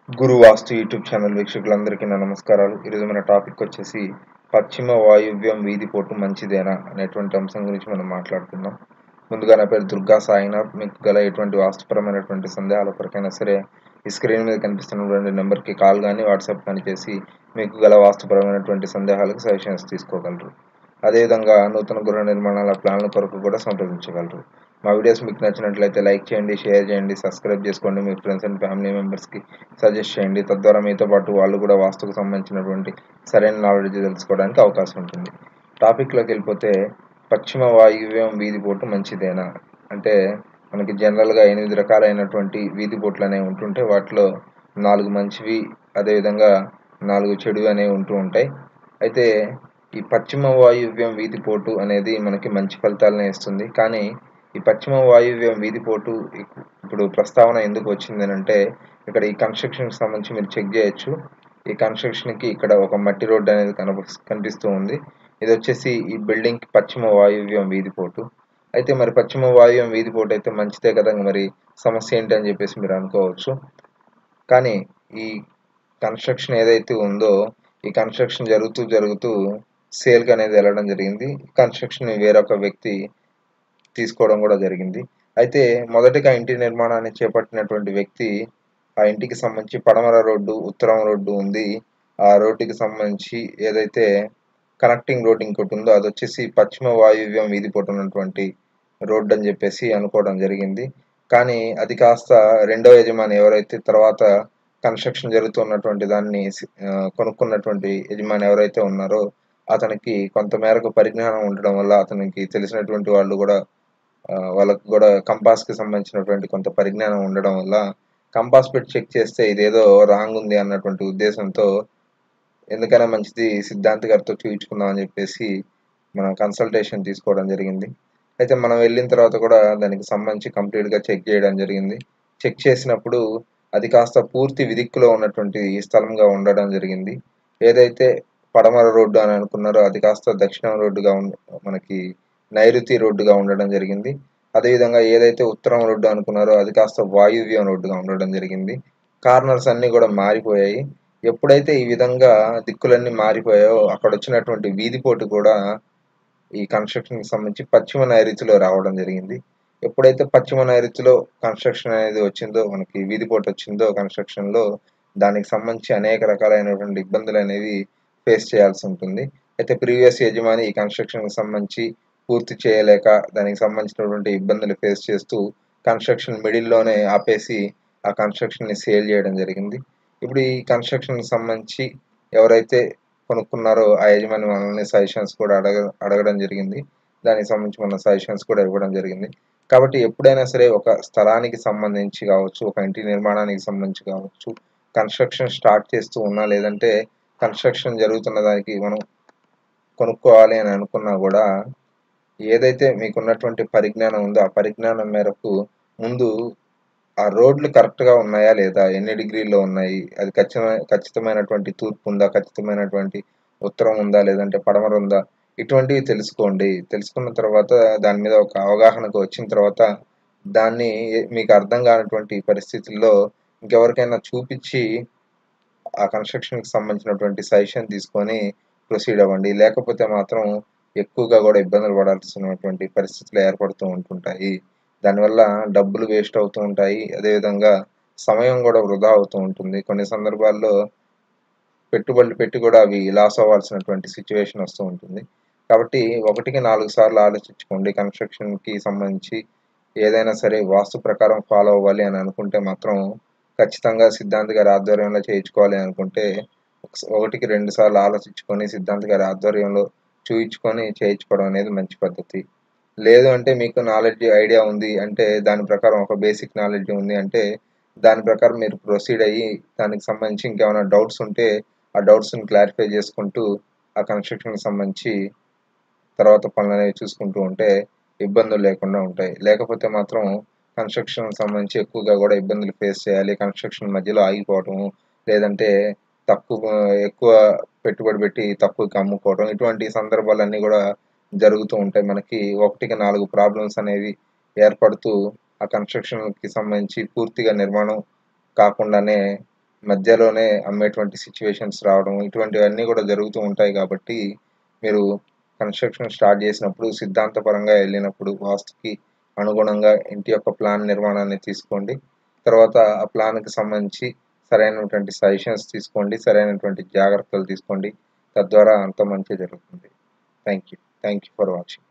గురు వాస్తు YouTube channel వీక్షకులందరికీ నా నమస్కారాలు ఈరోజు మన టాపిక్ వచ్చేసి పశ్చిమ వాయువ్యం వీధి పోటు మంచిదేనా అనేటువంటి అంశం గురించి మనం మాట్లాడుకుందాం ముందుగా నా పేరు దుర్గా సాయినాథ్ మీకు గల ఎటువంటి వాస్తుపరమైనటువంటి సందేహాల కొరకైనా సరే ఈ స్క్రీన్ మీద కనిపిస్తున్నటువంటి నెంబర్కి కాల్ కానీ వాట్సాప్ కానీ చేసి మీకు గల వాస్తుపరమైనటువంటి సందేహాలకు సజెషన్స్ తీసుకోగలరు అదేవిధంగా నూతన గృహ నిర్మాణాల ప్లాన్ల కొరకు కూడా సంప్రదించగలరు మా వీడియోస్ మీకు నచ్చినట్లయితే లైక్ చేయండి షేర్ చేయండి సబ్స్క్రైబ్ చేసుకోండి మీ ఫ్రెండ్స్ అండ్ ఫ్యామిలీ మెంబర్స్కి సజెస్ట్ చేయండి తద్వారా మీతో పాటు వాళ్ళు కూడా వాస్తుకు సంబంధించినటువంటి సరైన నాలెడ్జ్ తెలుసుకోవడానికి అవకాశం ఉంటుంది టాపిక్లోకి వెళ్ళిపోతే పశ్చిమ వాయువ్యం వీధి పోటు మంచిదేనా అంటే మనకి జనరల్గా ఎనిమిది రకాలైనటువంటి వీధి పోట్లు అనేవి ఉంటుంటే వాటిలో నాలుగు మంచివి అదేవిధంగా నాలుగు చెడు అనేవి ఉంటూ ఉంటాయి అయితే ఈ పశ్చిమ వాయువ్యం వీధి పోటు అనేది మనకి మంచి ఫలితాలనే ఇస్తుంది కానీ ఈ పశ్చిమ వాయువ్యం వీధి పోటు ఇప్పుడు ప్రస్తావన ఎందుకు వచ్చింది అంటే ఇక్కడ ఈ కన్స్ట్రక్షన్కి సంబంధించి మీరు చెక్ చేయొచ్చు ఈ కన్స్ట్రక్షన్కి ఇక్కడ ఒక మట్టి రోడ్డు అనేది కనప కనిపిస్తూ ఉంది ఇది వచ్చేసి ఈ బిల్డింగ్కి పశ్చిమ వాయువ్యం వీధి పోటు అయితే మరి పశ్చిమ వాయువ్యం వీధి పోటు అయితే మంచిదే కదా మరి సమస్య ఏంటి అని చెప్పేసి మీరు అనుకోవచ్చు కానీ ఈ కన్స్ట్రక్షన్ ఏదైతే ఉందో ఈ కన్స్ట్రక్షన్ జరుగుతూ జరుగుతూ సేల్కి అనేది వెళ్ళడం జరిగింది కన్స్ట్రక్షన్ వేరొక వ్యక్తి తీసుకోవడం కూడా జరిగింది అయితే మొదటిగా ఇంటి నిర్మాణాన్ని చేపట్టినటువంటి వ్యక్తి ఆ ఇంటికి సంబంధించి పడమర రోడ్డు ఉత్తరం రోడ్డు ఉంది ఆ రోడ్డుకి సంబంధించి ఏదైతే కనెక్టింగ్ రోడ్ ఇంకోటి ఉందో అది వచ్చేసి పశ్చిమ వాయువ్యం వీధి ఉన్నటువంటి రోడ్డు అని చెప్పేసి అనుకోవడం జరిగింది కానీ అది కాస్త రెండో యజమాని ఎవరైతే తర్వాత కన్స్ట్రక్షన్ జరుగుతున్నటువంటి దాన్ని కొనుక్కున్నటువంటి యజమాని ఎవరైతే ఉన్నారో అతనికి కొంతమేరకు పరిజ్ఞానం ఉండడం వల్ల అతనికి తెలిసినటువంటి వాళ్ళు కూడా వాళ్ళకు కూడా కంపాస్కి సంబంధించినటువంటి కొంత పరిజ్ఞానం ఉండడం వల్ల కంపాస్ పెట్టి చెక్ చేస్తే ఇదేదో రాంగ్ ఉంది అన్నటువంటి ఉద్దేశంతో ఎందుకైనా మంచిది సిద్ధాంత్ గారితో చూపించుకుందాం అని చెప్పేసి మనం కన్సల్టేషన్ తీసుకోవడం జరిగింది అయితే మనం వెళ్ళిన తర్వాత కూడా దానికి సంబంధించి కంప్లీట్గా చెక్ చేయడం జరిగింది చెక్ చేసినప్పుడు అది కాస్త పూర్తి విదిక్కులో ఉన్నటువంటి స్థలంగా ఉండడం జరిగింది ఏదైతే పడమర రోడ్డు అని అనుకున్నారో అది కాస్త దక్షిణం రోడ్డుగా మనకి నైరుతి రోడ్డుగా ఉండడం జరిగింది అదేవిధంగా ఏదైతే ఉత్తరం రోడ్డు అనుకున్నారో అది కాస్త వాయువ్యం రోడ్డుగా ఉండడం జరిగింది కార్నర్స్ అన్నీ కూడా మారిపోయాయి ఎప్పుడైతే ఈ విధంగా దిక్కులన్నీ మారిపోయాయో అక్కడ వచ్చినటువంటి వీధిపోటు కూడా ఈ కన్స్ట్రక్షన్కి సంబంధించి పశ్చిమ నైరుతిలో రావడం జరిగింది ఎప్పుడైతే పశ్చిమ నైరుతిలో కన్స్ట్రక్షన్ అనేది వచ్చిందో మనకి వీధిపోటు వచ్చిందో కన్స్ట్రక్షన్లో దానికి సంబంధించి అనేక రకాలైనటువంటి ఇబ్బందులు అనేవి ఫేస్ చేయాల్సి ఉంటుంది అయితే ప్రీవియస్ యజమాని ఈ కన్స్ట్రక్షన్కి సంబంధించి పూర్తి చేయలేక దానికి సంబంధించినటువంటి ఇబ్బందులు ఫేస్ చేస్తూ కన్స్ట్రక్షన్ మిడిల్లోనే ఆపేసి ఆ కన్స్ట్రక్షన్ని సేల్ చేయడం జరిగింది ఇప్పుడు ఈ కన్స్ట్రక్షన్కి సంబంధించి ఎవరైతే కొనుక్కున్నారో ఆ యజమాని మనల్ని సజెషన్స్ కూడా అడగ అడగడం జరిగింది దానికి సంబంధించి మన సజెషన్స్ కూడా ఇవ్వడం జరిగింది కాబట్టి ఎప్పుడైనా సరే ఒక స్థలానికి సంబంధించి కావచ్చు ఒక ఇంటి నిర్మాణానికి సంబంధించి కావచ్చు కన్స్ట్రక్షన్ స్టార్ట్ చేస్తూ ఉన్నా లేదంటే కన్స్ట్రక్షన్ జరుగుతున్న దానికి మనం కొనుక్కోవాలి అని అనుకున్నా కూడా ఏదైతే మీకున్నటువంటి పరిజ్ఞానం ఉందో ఆ పరిజ్ఞానం మేరకు ముందు ఆ రోడ్లు కరెక్ట్గా ఉన్నాయా లేదా ఎన్ని డిగ్రీల్లో ఉన్నాయి అది ఖచ్చితమైన ఖచ్చితమైనటువంటి తూర్పు ఉందా ఖచ్చితమైనటువంటి ఉత్తరం ఉందా లేదంటే పడమర ఉందా ఇటువంటివి తెలుసుకోండి తెలుసుకున్న తర్వాత దాని మీద ఒక అవగాహనకు వచ్చిన తర్వాత దాన్ని మీకు అర్థం కానటువంటి పరిస్థితుల్లో ఇంకెవరికైనా చూపించి ఆ కన్స్ట్రక్షన్కి సంబంధించినటువంటి సజెషన్ తీసుకొని ప్రొసీడ్ అవ్వండి లేకపోతే మాత్రం ఎక్కువగా కూడా ఇబ్బందులు పడాల్సినటువంటి పరిస్థితులు ఏర్పడుతూ ఉంటుంటాయి దానివల్ల డబ్బులు వేస్ట్ అవుతూ ఉంటాయి అదేవిధంగా సమయం కూడా వృధా అవుతూ ఉంటుంది కొన్ని సందర్భాల్లో పెట్టుబడులు పెట్టి కూడా అవి లాస్ అవ్వాల్సినటువంటి సిచ్యువేషన్ వస్తూ ఉంటుంది కాబట్టి ఒకటికి నాలుగు సార్లు ఆలోచించుకోండి కన్స్ట్రక్షన్కి సంబంధించి ఏదైనా సరే వాస్తు ప్రకారం ఫాలో అవ్వాలి అని అనుకుంటే మాత్రం ఖచ్చితంగా సిద్ధాంత్ గారి ఆధ్వర్యంలో చేయించుకోవాలి అనుకుంటే ఒకటికి రెండు సార్లు ఆలోచించుకొని సిద్ధాంత్ గారి ఆధ్వర్యంలో చూయించుకొని చేయించుకోవడం అనేది మంచి పద్ధతి లేదు అంటే మీకు నాలెడ్జ్ ఐడియా ఉంది అంటే దాని ప్రకారం ఒక బేసిక్ నాలెడ్జ్ ఉంది అంటే దాని ప్రకారం మీరు ప్రొసీడ్ అయ్యి దానికి సంబంధించి ఇంకేమైనా డౌట్స్ ఉంటే ఆ డౌట్స్ని క్లారిఫై చేసుకుంటూ ఆ కన్స్ట్రక్షన్కి సంబంధించి తర్వాత పనులు అనేవి చూసుకుంటూ ఉంటే ఇబ్బందులు లేకుండా ఉంటాయి లేకపోతే మాత్రం కన్స్ట్రక్షన్ సంబంధించి ఎక్కువగా కూడా ఇబ్బందులు ఫేస్ చేయాలి కన్స్ట్రక్షన్ మధ్యలో ఆగిపోవటం లేదంటే తక్కువ ఎక్కువ పెట్టుబడి పెట్టి తక్కువకి అమ్ముకోవడం ఇటువంటి సందర్భాలన్నీ కూడా జరుగుతూ ఉంటాయి మనకి ఒకటికి నాలుగు ప్రాబ్లమ్స్ అనేవి ఏర్పడుతూ ఆ కన్స్ట్రక్షన్కి సంబంధించి పూర్తిగా నిర్మాణం కాకుండానే మధ్యలోనే అమ్మేటువంటి సిచ్యువేషన్స్ రావడం ఇటువంటివన్నీ కూడా జరుగుతూ ఉంటాయి కాబట్టి మీరు కన్స్ట్రక్షన్ స్టార్ట్ చేసినప్పుడు సిద్ధాంతపరంగా వెళ్ళినప్పుడు వాస్తుకి అనుగుణంగా ఇంటి యొక్క ప్లాన్ నిర్మాణాన్ని తీసుకోండి తర్వాత ఆ ప్లాన్కి సంబంధించి సరైనటువంటి సజెషన్స్ తీసుకోండి సరైనటువంటి జాగ్రత్తలు తీసుకోండి తద్వారా అంత మంచి జరుగుతుంది thank you thank you for watching